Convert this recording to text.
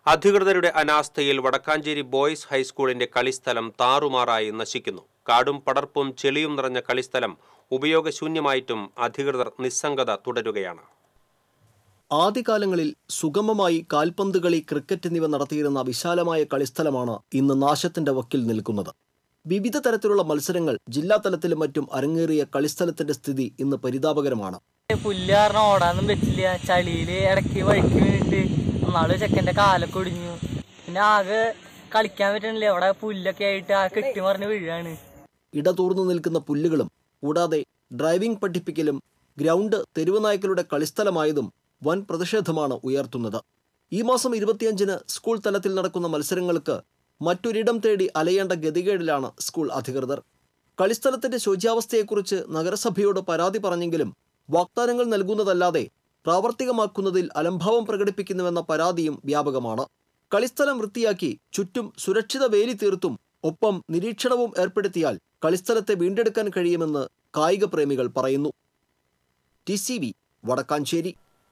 അധികൃതരുടെ അനാസ്ഥയിൽ വടക്കാഞ്ചേരി ബോയ്സ് ഹൈസ്കൂളിന്റെ കളിസ്ഥലം താറുമാറായി നശിക്കുന്നു കാടും പടർപ്പും ചെളിയും നിറഞ്ഞ കളിസ്ഥലം ഉപയോഗശൂന്യമായിട്ടും അധികൃതർ നിസ്സംഗത തുടരുകയാണ് ആദ്യകാലങ്ങളിൽ സുഗമമായി കാൽപന്ത് കളി ക്രിക്കറ്റ് എന്നിവ നടത്തിയിരുന്ന വിശാലമായ കളിസ്ഥലമാണ് ഇന്ന് നാശത്തിന്റെ വക്കിൽ നിൽക്കുന്നത് വിവിധ തരത്തിലുള്ള മത്സരങ്ങൾ ജില്ലാ തലത്തിലും മറ്റും അരങ്ങേറിയ കളിസ്ഥലത്തിന്റെ സ്ഥിതി ഇന്ന് പരിതാപകരമാണ് പുല്ല് കാരണം ഓടാനൊന്നും പറ്റില്ല ചളിയില് ഇടയ്ക്ക് വഴിക്ക് വീണിട്ട് നാളെ ചെക്കൻ്റെ കാലൊക്കെ ഒടിഞ്ഞു പിന്നെ ആകെ കളിക്കാൻ പറ്റണില്ല അവിടെ പുല്ലൊക്കെ ആയിട്ട് ആ കെട്ടിമറിഞ്ഞ് വീഴാണ് ഇടതൂർന്നു നിൽക്കുന്ന പുല്ലുകളും കൂടാതെ ഡ്രൈവിംഗ് പഠിപ്പിക്കലും ഗ്രൗണ്ട് തെരുവ് നായ്ക്കളുടെ കളിസ്ഥലമായതും വൻ പ്രതിഷേധമാണ് ഉയർത്തുന്നത് ഈ മാസം ഇരുപത്തിയഞ്ചിന് സ്കൂൾ തലത്തിൽ നടക്കുന്ന മത്സരങ്ങൾക്ക് മറ്റൊരിടം തേടി അലയേണ്ട ഗതികേടിലാണ് സ്കൂൾ അധികൃതർ കളിസ്ഥലത്തിന്റെ ശോച്യാവസ്ഥയെക്കുറിച്ച് നഗരസഭയോട് പരാതി പറഞ്ഞെങ്കിലും വാഗ്ദാനങ്ങൾ നൽകുന്നതല്ലാതെ പ്രാവർത്തികമാക്കുന്നതിൽ അലംഭാവം പ്രകടിപ്പിക്കുന്നുവെന്ന പരാതിയും വ്യാപകമാണ് കളിസ്ഥലം വൃത്തിയാക്കി ചുറ്റും സുരക്ഷിത വേലി തീർത്തും ഒപ്പം നിരീക്ഷണവും ഏർപ്പെടുത്തിയാൽ കളിസ്ഥലത്തെ വീണ്ടെടുക്കാൻ കഴിയുമെന്ന് കായിക പ്രേമികൾ പറയുന്നു ടി സി വി വടക്കാഞ്ചേരി